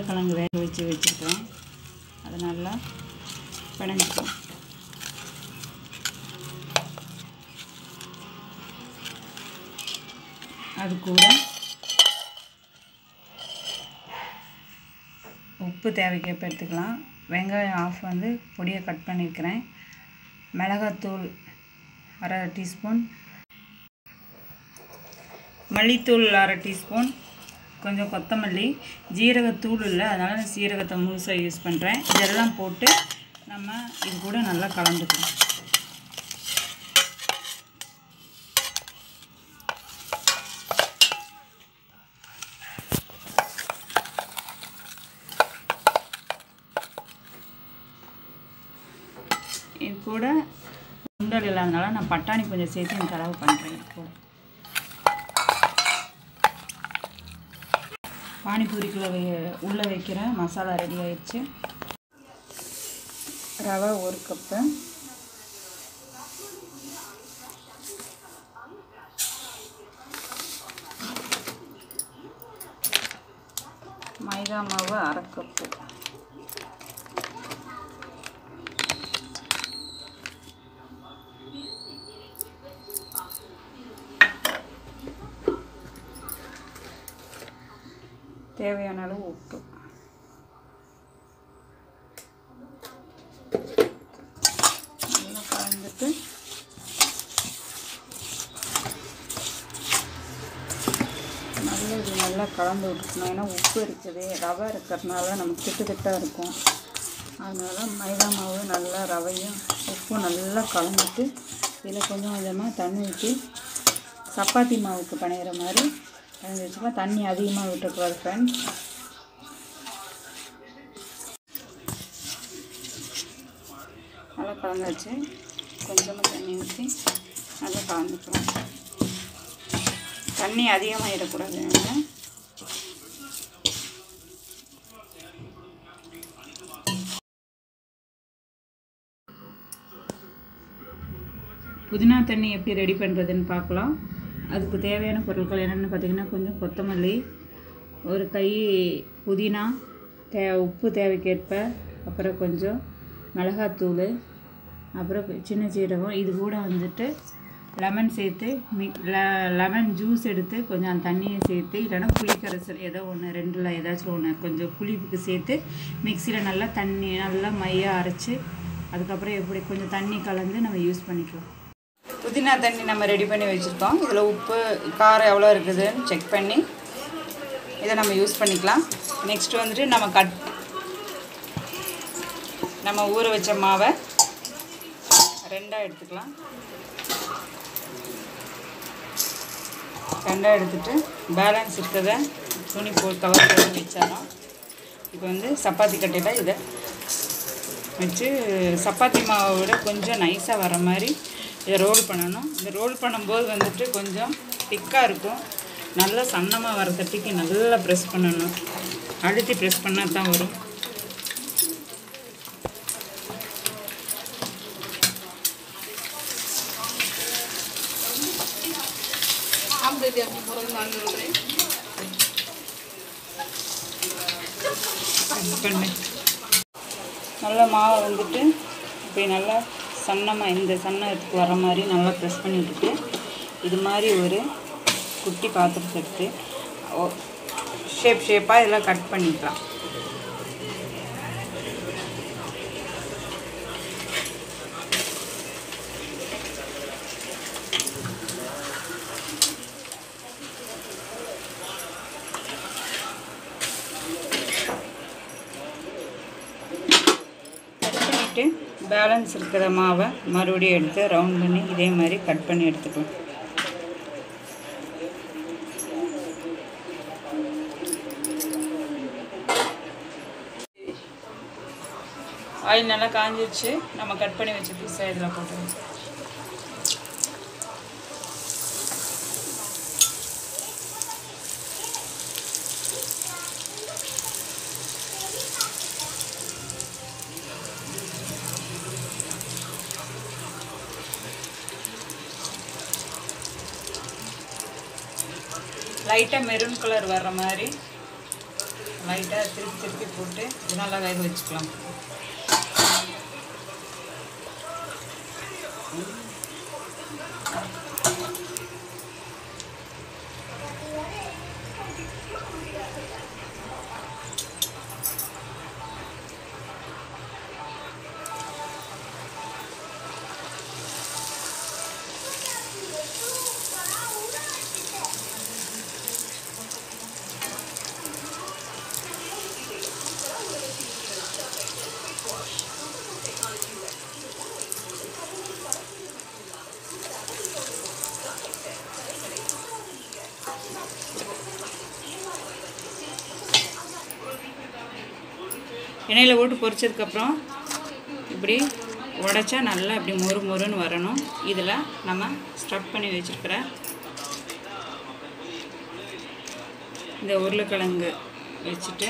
உருளைக்கிழங்கு வேக வச்சு வச்சுருக்கிறேன் அதை நல்லா பிணைஞ்சிக்கலாம் அது கூட உப்பு தேவைக்கேற்ப எடுத்துக்கலாம் வெங்காயம் ஆஃப் வந்து பொடியை கட் பண்ணியிருக்கிறேன் மிளகாத்தூள் அரை டீஸ்பூன் மல்லித்தூள் அரை டீஸ்பூன் கொஞ்சம் கொத்தமல்லி ஜீரகத்தூள் இல்லை அதனால் நான் சீரகத்தை முழுசாக யூஸ் பண்ணுறேன் இதெல்லாம் போட்டு நம்ம இது கூட நல்லா கலந்துக்கணும் இது கூட சுண்டல் இல்லாதனால நான் பட்டாணி கொஞ்சம் சேர்த்து இந்த தடவை பண்ணுறேன் இது கூட பானிபூரிக்குள்ளே வை உள்ளே வைக்கிற மசாலா ரெடி ஆயிடுச்சு ரவை ஒரு கப்பு மைதா மாவு அரை கப்பு தேவையான அளவு உப்பு நல்லா கலந்துட்டு நல்லா இது நல்லா கலந்து விட்டுக்கணும் ஏன்னா உப்பு இருக்குது ரவை இருக்கிறதுனால நமக்கு திட்டு திட்டாக இருக்கும் அதனால் மைதா மாவு நல்லா ரவையும் உப்பும் நல்லா கலந்துட்டு இதில் கொஞ்சம் கொஞ்சமாக தண்ணி ஊற்றி சப்பாத்தி மாவுக்கு பிணையிற மாதிரி கலந்து வச்சுக்கலாம் தண்ணி அதிகமாக விட்டுக்கூடாது ஃப்ரெண்ட்ஸ் நல்லா கலந்தாச்சு கொஞ்சமாக தண்ணி ஊற்றி நல்லா கலந்துக்கலாம் தண்ணி அதிகமாகிடக்கூடாது அதில் புதினா தண்ணி எப்படி ரெடி பண்ணுறதுன்னு பார்க்கலாம் அதுக்கு தேவையான பொருட்கள் என்னென்னு பார்த்தீங்கன்னா கொஞ்சம் கொத்தமல்லி ஒரு கை புதினா தே உப்பு தேவைக்கேற்ப அப்புறம் கொஞ்சம் மிளகாத்தூள் அப்புறம் சின்ன சீரகம் இது கூட வந்துட்டு லெமன் சேர்த்து மிக் லெமன் ஜூஸ் எடுத்து கொஞ்சம் அந்த தண்ணியை சேர்த்து இல்லைன்னா புளிக்கரைசல் ஏதோ ஒன்று ரெண்டில் ஏதாச்சும் ஒன்று கொஞ்சம் புளிப்புக்கு சேர்த்து மிக்சியில் நல்லா தண்ணி நல்லா மையாக அரைச்சி அதுக்கப்புறம் எப்படி கொஞ்சம் தண்ணி கலந்து நம்ம யூஸ் பண்ணிக்கலாம் புதினா தண்ணி நம்ம ரெடி பண்ணி வச்சுருக்கோம் இதில் உப்பு காரம் எவ்வளோ இருக்குதுன்னு செக் பண்ணி இதை நம்ம யூஸ் பண்ணிக்கலாம் நெக்ஸ்ட் வந்துட்டு நம்ம கட் நம்ம ஊற வச்ச மாவை ரெண்டாக எடுத்துக்கலாம் ரெண்டாக எடுத்துட்டு பேலன்ஸ் இருக்கிறத துணி போ கவர் போட்டு வச்சாலும் இப்போ வந்து சப்பாத்தி கட்டையில் இதை வச்சு சப்பாத்தி மாவை விட கொஞ்சம் நைஸாக வர மாதிரி இதை ரோல் பண்ணணும் இந்த ரோல் பண்ணும்போது வந்துட்டு கொஞ்சம் திக்காக இருக்கும் நல்லா சன்னமாக வர தட்டிக்கு நல்லா ப்ரெஸ் பண்ணணும் அழுத்தி ப்ரெஸ் பண்ணால் தான் வரும் press பண்ணு நல்லா மாவை வந்துட்டு இப்படி நல்லா சன்னமாக இந்த சன்னத்துக்கு வர மாதிரி நல்லா ப்ரெஸ் பண்ணி விட்டுட்டு இது மாதிரி ஒரு குட்டி பாத்திரத்தை எடுத்து ஷேப் ஷேப்பாக இதெல்லாம் கட் பண்ணிக்கலாம் கட் பண்ணிவிட்டு பேலன்ஸ் இருக்கிற மாவை மறுபடியும் எடுத்து ரவுண்ட் பண்ணி இதே மாதிரி கட் பண்ணி எடுத்துக்கலாம் ஆயில் நல்லா காஞ்சிருச்சு நம்ம கட் பண்ணி வச்ச பீஸை இதில் போட்டுருவோம் லைட்டாக மெரூன் கலர் வர்ற மாதிரி லைட்டாக திருப்பி திருப்பி போட்டு இது நல்லா வேக வச்சுக்கலாம் எண்ணெயில் போட்டு பொரிச்சதுக்கப்புறம் இப்படி உடைச்சா நல்லா இப்படி மொறு மொறுன்னு வரணும் இதில் நம்ம ஸ்டஃப் பண்ணி வச்சுருக்கிற இந்த உருளைக்கிழங்கு வச்சுட்டு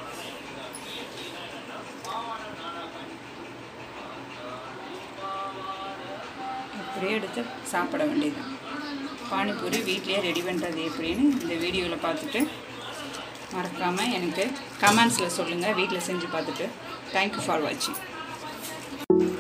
அப்படியே எடுத்து சாப்பிட வேண்டியது பானிபூரி வீட்லேயே ரெடி பண்ணுறது எப்படின்னு இந்த வீடியோவில் பார்த்துட்டு மறக்காமல் எனக்கு கமெண்ட்ஸில் சொல்லுங்கள் வீட்டில் செஞ்சு பார்த்துட்டு தேங்க்யூ ஃபார் வாட்சிங்